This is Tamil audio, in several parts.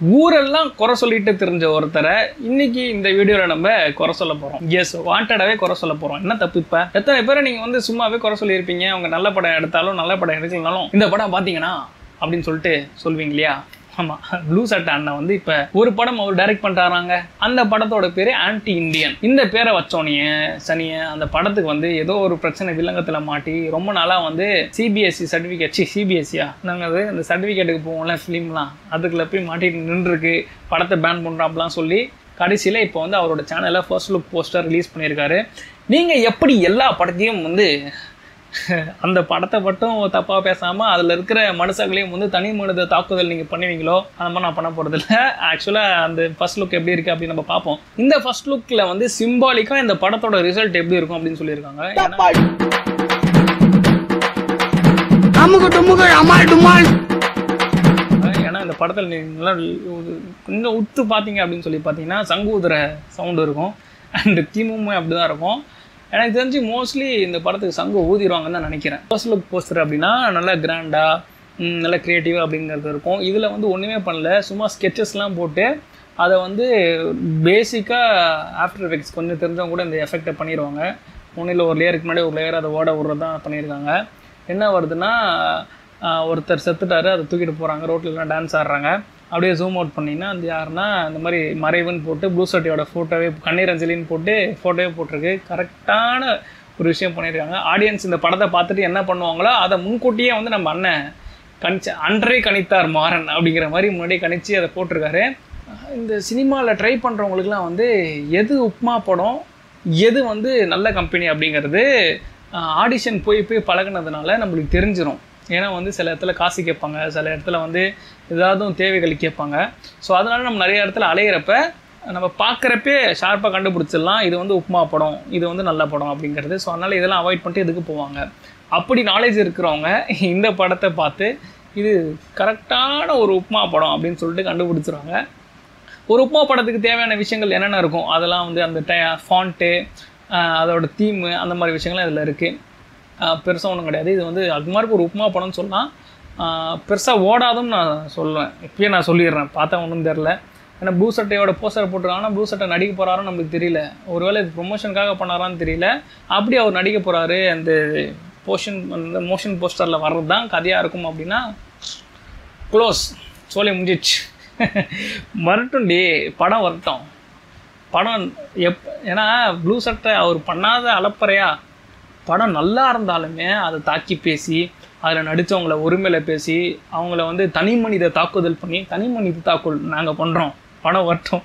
ஊரெல்லாம் குறை சொல்லிட்டு தெரிஞ்ச ஒருத்தரை இன்னைக்கு இந்த வீடியோவில் நம்ம குறை சொல்ல போகிறோம் எஸ் வாண்டடாகவே குறை சொல்ல போகிறோம் என்ன தப்பு இப்போ எத்தனை பேரை நீங்கள் வந்து சும்மாவே குறை சொல்லியிருப்பீங்க அவங்க நல்ல படம் எடுத்தாலும் நல்ல படம் எடுக்கலனாலும் இந்த படம் பார்த்தீங்கன்னா அப்படின்னு சொல்லிட்டு சொல்வீங்க இல்லையா ஆமாம் ப்ளூ சட்டை அண்ணன் வந்து இப்போ ஒரு படம் அவர் டைரக்ட் பண்ணுறாங்க அந்த படத்தோட பேர் ஆன்டி இந்தியன் இந்த பேரை வச்சோனே சனிய அந்த படத்துக்கு வந்து ஏதோ ஒரு பிரச்சனை வில்லங்கத்தில் மாட்டி ரொம்ப நாளாக வந்து சிபிஎஸ்சி சர்டிஃபிகேட் சி சிபிஎஸ்சியா நாங்கள் அது அந்த சர்டிஃபிகேட்டுக்கு போவோம்ல ஃபிலிம்லாம் அதுக்குள்ள போய் மாட்டிட்டு நின்றுருக்கு படத்தை பேன் பண்ணுறாப்பெலாம் சொல்லி கடைசியில் இப்போ வந்து அவரோட சேனலில் ஃபர்ஸ்ட் லுக் போஸ்டர் ரிலீஸ் பண்ணியிருக்காரு நீங்கள் எப்படி எல்லா படத்தையும் வந்து அந்த படத்தை மட்டும் தப்பாக பேசாமல் அதில் இருக்கிற மனுஷங்களையும் வந்து தனி மனித தாக்குதல் நீங்கள் பண்ணுவீங்களோ அந்த மாதிரி நான் பண்ண போகிறதில்ல ஆக்சுவலாக அந்த ஃபர்ஸ்ட் லுக் எப்படி இருக்குது அப்படின்னு நம்ம பார்ப்போம் இந்த ஃபர்ஸ்ட் லுக்கில் வந்து சிம்பாலிக்காக இந்த படத்தோட ரிசல்ட் எப்படி இருக்கும் அப்படின்னு சொல்லியிருக்காங்க ஏன்னா அமுகு டுமுகு அமால் டுமால் ஏன்னா இந்த படத்தில் நீங்க கொஞ்சம் உத்து பார்த்தீங்க அப்படின்னு சொல்லி பார்த்தீங்கன்னா சங்கூதர சவுண்டு இருக்கும் அண்ட் தீமுமே அப்படி தான் இருக்கும் எனக்கு தெரிஞ்சு மோஸ்ட்லி இந்த படத்துக்கு சங்கு ஊதிடுவாங்கன்னு தான் நினைக்கிறேன் ஃபர்ஸ்ட் லுக் போஸ்டர் அப்படின்னா நல்லா கிராண்டாக நல்ல க்ரியேட்டிவாக அப்படிங்கிறது இருக்கும் இதில் வந்து ஒன்றுமே பண்ணல சும்மா ஸ்கெச்சஸ்லாம் போட்டு அதை வந்து பேசிக்காக ஆஃப்டர் எஃபெக்ட்ஸ் கொஞ்சம் தெரிஞ்சவங்க கூட இந்த எஃபெக்டை பண்ணிடுவாங்க ஒன்றில் ஒரு லேயருக்கு முன்னாடி ஒரு லேயர் அதை ஓட விட்றது தான் பண்ணியிருக்காங்க என்ன வருதுன்னா ஆஹ் ஒருத்தர் செத்துட்டாரு அதை தூக்கிட்டு போகிறாங்க ரோட்லலாம் டான்ஸ் ஆடுறாங்க அப்படியே ஜூம் அவுட் பண்ணிங்கன்னா அது யாருன்னா இந்த மாதிரி மறைவுன்னு போட்டு ப்ளூ சட்டியோட ஃபோட்டோவே கண்ணீர் அஞ்சலின்னு போட்டு ஃபோட்டோவே போட்டிருக்கு கரெக்டான ஒரு விஷயம் பண்ணியிருக்காங்க ஆடியன்ஸ் இந்த படத்தை பார்த்துட்டு என்ன பண்ணுவாங்களோ அதை முன்கூட்டியே வந்து நம்ம அண்ணன் கணிச்ச அன்றே கணித்தார் மாறன் அப்படிங்கிற மாதிரி முன்னாடியே கணிச்சு அதை போட்டிருக்காரு இந்த சினிமாவில் ட்ரை பண்ணுறவங்களுக்குலாம் வந்து எது உப்மா படம் எது வந்து நல்ல கம்பெனி அப்படிங்கிறது ஆடிஷன் போய் போய் பழகுனதுனால நம்மளுக்கு தெரிஞ்சிடும் ஏன்னா வந்து சில இடத்துல காசு கேட்பாங்க சில இடத்துல வந்து ஏதாவது தேவைகள் கேட்பாங்க ஸோ அதனால நம்ம நிறைய இடத்துல அலையிறப்ப நம்ம பார்க்குறப்பே ஷார்ப்பாக கண்டுபிடிச்சிடலாம் இது வந்து உப்மா படம் இது வந்து நல்ல படம் அப்படிங்கிறது ஸோ அதனால் இதெல்லாம் அவாய்ட் பண்ணிட்டு இதுக்கு போவாங்க அப்படி நாலேஜ் இருக்கிறவங்க இந்த படத்தை பார்த்து இது கரெக்டான ஒரு உப்மா படம் அப்படின்னு சொல்லிட்டு கண்டுபிடிச்சிருவாங்க ஒரு உப்மா படத்துக்கு தேவையான விஷயங்கள் என்னென்ன இருக்கும் அதெல்லாம் வந்து அந்த டை ஃபாண்ட்டு அதோட தீமு அந்த மாதிரி விஷயங்கள்லாம் இதில் இருக்குது பெருசாக ஒன்றும் கிடையாது இது வந்து அக்மார்க்கு ஒரு உப்மா படம்னு சொல்லலாம் பெருசாக ஓடாதுன்னு நான் சொல்லுவேன் இப்பயே நான் சொல்லிடுறேன் பார்த்தா ஒன்றும் தெரில ஏன்னா ப்ளூ சட்டையோட போஸ்டர் போட்டிருக்காங்கன்னா ப்ளூ சட்டை நடிக்க போகிறாரோ நம்மளுக்கு தெரியல ஒருவேளை இது ப்ரொமோஷனுக்காக பண்ணாரான்னு தெரியல அப்படி அவர் நடிக்க போகிறாரு அந்த போர்ஷன் அந்த மோஷன் போஸ்டரில் வர்றது தான் கதையாக இருக்கும் அப்படின்னா க்ளோஸ் சோலை முடிஞ்சிச்சு வரட்டும் டி படம் வரட்டும் படம் எப் ஏன்னா ப்ளூ சட்டை அவர் பண்ணாத அலப்பறையா படம் நல்லா இருந்தாலுமே அதை தாக்கி பேசி அதில் நடித்தவங்கள ஒருமையில் பேசி அவங்கள வந்து தனி மனித தாக்குதல் பண்ணி தனி மனித தாக்குதல் நாங்கள் பண்ணுறோம் படம் வரட்டும்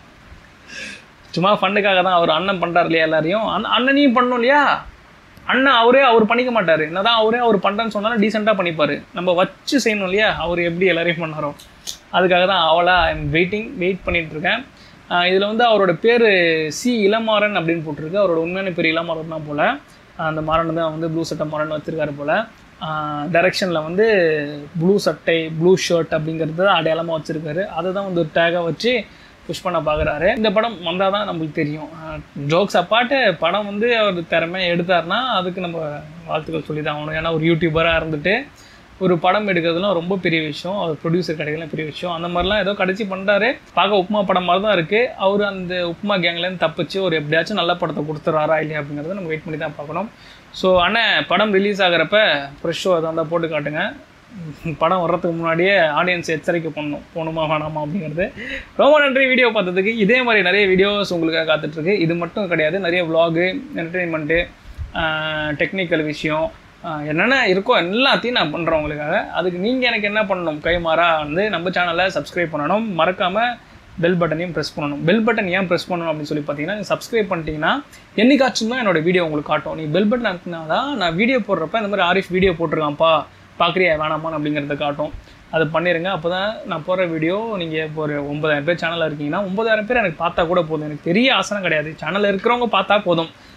சும்மா ஃபண்டுக்காக தான் அவர் அண்ணன் பண்ணுறாரு இல்லையா எல்லாரையும் அண்ணன் அண்ணனையும் பண்ணணும் இல்லையா அண்ணன் அவரே அவர் பண்ணிக்க மாட்டார் என்னதான் அவரே அவர் பண்ணுறேன்னு சொன்னாலும் டீசெண்டாக பண்ணிப்பார் நம்ம வச்சு செய்யணும் இல்லையா அவர் எப்படி எல்லாரையும் பண்ணாரோ அதுக்காக தான் அவளாக ஐ எம் வெயிட்டிங் வெயிட் பண்ணிகிட்ருக்கேன் இதில் வந்து அவரோட பேர் சி இளமாறன் அப்படின்னு போட்டிருக்கு அவரோட உண்மையான பேர் இளமாறன் தான் போல் அந்த மாறன் தான் வந்து ப்ளூ சட்டை மாறன் வச்சுருக்காரு போல் டைரக்ஷனில் வந்து ப்ளூ சட்டை ப்ளூ ஷர்ட் அப்படிங்கிறது தான் அடையாளமாக வச்சுருக்காரு அதை தான் வந்து ஒரு டேகாக வச்சு புஷ் பண்ண பார்க்குறாரு இந்த படம் வந்தால் தான் நம்மளுக்கு தெரியும் ஜோக்ஸ் அப்பாட்டு படம் வந்து அவர் திறமை எடுத்தார்னா அதுக்கு நம்ம வாழ்த்துக்கள் சொல்லி தான் ஆகணும் ஏன்னா ஒரு யூடியூபராக இருந்துட்டு ஒரு படம் எடுக்கிறதுலாம் ரொம்ப பெரிய விஷயம் அவர் ப்ரொடியூசர் கிடைக்கலாம் பெரிய விஷயம் அந்த மாதிரிலாம் ஏதோ கடைசி பண்ணுறாரு பார்க்க உப்புமா படம் மாதிரி தான் இருக்குது அவர் அந்த உப்புமா கேங்லேருந்து தப்பிச்சு ஒரு எப்படியாச்சும் நல்ல படத்தை கொடுத்துறாரா இல்லையா அப்படிங்கிறத நம்ம வெயிட் பண்ணி தான் பார்க்கணும் ஸோ அண்ணன் படம் ரிலீஸ் ஆகிறப்ப ஃப்ரெஷ் ஷோ அதை இருந்தால் போட்டு காட்டுங்க படம் வர்றதுக்கு முன்னாடியே ஆடியன்ஸ் எச்சரிக்கை பண்ணணும் போகணுமா வேணாமா அப்படிங்கிறது ரொம்ப நன்றி வீடியோ பார்த்ததுக்கு இதே மாதிரி நிறைய வீடியோஸ் உங்களுக்காக காத்துட்ருக்கு இது மட்டும் கிடையாது நிறைய vlog என்டர்டெயின்மெண்ட்டு டெக்னிக்கல் விஷயம் என்னென்ன இருக்கோ எல்லாத்தையும் நான் பண்ணுறேன் உங்களுக்காக அதுக்கு நீங்கள் எனக்கு என்ன பண்ணணும் கைமாறா வந்து நம்ம சேனலை சப்ஸ்கிரைப் பண்ணணும் மறக்காமல் பெல் பட்டனையும் ப்ரெஸ் பண்ணணும் பெல் பட்டன் ஏன் ப்ரெஸ் பண்ணணும் அப்படின்னு சொல்லி பார்த்தீங்கன்னா சப்ஸ்கிரைப் பண்ணிட்டீங்கன்னா என்னைக்காச்சும் தான் என்னோட வீடியோ உங்களுக்கு காட்டும் நீ பெல் பட்டன் அனுப்புனா தான் நான் வீடியோ போடுறப்ப இந்த மாதிரி ஆரிஃப் வீடியோ போட்டிருக்கான்ப்பா பார்க்குறியா வேணாமான்னு அப்படிங்கிறத காட்டும் அதை பண்ணிடுங்க அப்போ தான் நான் போடுற வீடியோ நீங்கள் இப்போ ஒரு ஒன்பதாயிரம் பேர் சேனலில் இருக்கீங்கன்னா ஒன்பதாயிரம் பேர் எனக்கு பார்த்தா கூட போதும் எனக்கு பெரிய ஆசனம் கிடையாது சேனலில் இருக்கிறவங்க பார்த்தா போதும்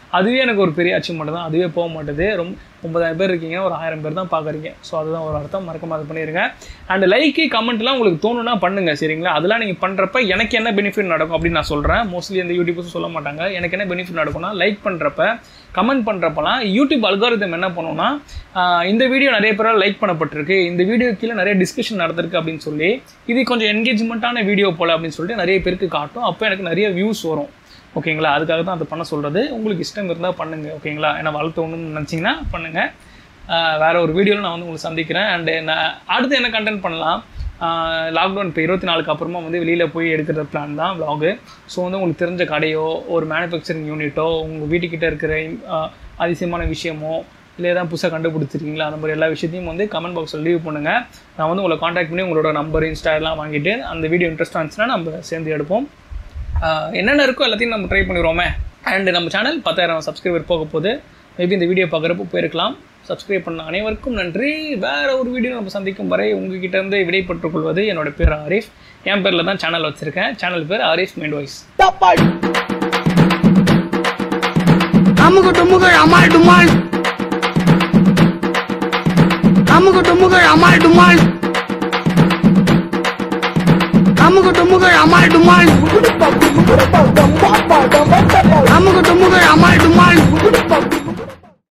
அதுவே எனக்கு ஒரு பெரிய அச்சீவ்மெண்ட் தான் அதுவே போக மாட்டேது ரொம்ப ஒன்பதாயிரம் பேர் இருக்கீங்க ஒரு ஆயிரம் பேர் தான் பார்க்குறீங்க ஸோ அதுதான் ஒரு அர்த்தம் மறக்காம அது பண்ணிடுங்க அண்ட் லைக்கு கமெண்ட்லாம் உங்களுக்கு தோணுன்னா பண்ணுங்க சரிங்களா அதெல்லாம் நீங்கள் பண்ணுறப்ப எனக்கு என்ன பெனிஃபிட் நடக்கும் அப்படின்னு நான் சொல்கிறேன் மோஸ்ட்லி இந்த யூடியூபர்ஸும் சொல்ல மாட்டாங்க எனக்கு என்ன பெனிஃபிட் நடக்கும்னா லைக் பண்ணுறப்ப கமெண்ட் பண்ணுறப்பலாம் யூடியூப் அல்காரிதம் என்ன பண்ணுன்னா ஆஹ் இந்த வீடியோ நிறைய பேரால் லைக் பண்ணப்பட்டிருக்கு இந்த வீடியோ கீழே நிறைய டிஸ்கஷன் நடந்திருக்கு அப்படின்னு சொல்லி இது கொஞ்சம் என்கேஜ்மெண்ட்டான வீடியோ போல அப்படின்னு சொல்லிட்டு நிறைய பேருக்கு காட்டும் அப்போ எனக்கு நிறைய வியூஸ் வரும் ஓகேங்களா அதுக்காக தான் அதை பண்ண சொல்கிறது உங்களுக்கு இஷ்டம் இருந்தால் பண்ணுங்கள் ஓகேங்களா ஏன்னா வளர்த்தணும்னு நினச்சிங்கன்னா பண்ணுங்கள் வேற ஒரு வீடியோவில் நான் வந்து உங்களுக்கு சந்திக்கிறேன் அண்டு நான் அடுத்து என்ன கண்டென்ட் பண்ணலாம் லாக்டவுன் இப்போ இருபத்தி நாலுக்கு அப்புறமா வந்து வெளியில் போய் எடுக்கிற பிளான் தான் vlog ஸோ வந்து உங்களுக்கு தெரிஞ்ச கடையோ ஒரு மேனுஃபேக்சரிங் யூனிட்டோ உங்கள் வீட்டுக்கிட்ட இருக்கிற ஆஹ், அதிசயமான விஷயமோ இல்லை ஏதாவது புதுசாக கண்டுபிடிச்சிருக்கீங்களா அந்த மாதிரி எல்லா விஷயத்தையும் வந்து கமெண்ட் பாக்ஸில் லீவ் பண்ணுங்கள் நான் வந்து உங்களை காண்டாக்ட் பண்ணி உங்களோட நம்பர் இன்ஸ்டா எல்லாம் வாங்கிட்டு அந்த வீடியோ இன்ட்ரெஸ்ட்டாக இருந்துச்சுன்னா நம்ம சேர்ந்து எடுப்போம் ஆஹ் என்னென்ன இருக்கோ எல்லாத்தையும் நம்ம ட்ரை பண்ணிடுவோமே அண்ட் நம்ம சேனல் பத்தாயிரம் சப்ஸ்கிரைபர் போக போகுது மேபி இந்த வீடியோ பார்க்குறப்போ போயிருக்கலாம் சப்ஸ்கிரைப் பண்ண அனைவருக்கும் நன்றி வேற ஒரு வீடியோ நம்ம சந்திக்கும் வரை உங்ககிட்ட இருந்து விடைபெற்றுக் கொள்வது என்னோட பேர் ஆரிஃப் என் பேரில் தான் சேனல் வச்சிருக்கேன் சேனல் பேர் ஆரிஃப் மைண்ட் வாய்ஸ் அமுகு டுமுகு அமால் டுமால் அமுகு டுமுகு அமால் டுமால் அமுகு டுமுகு அமால் டுமால்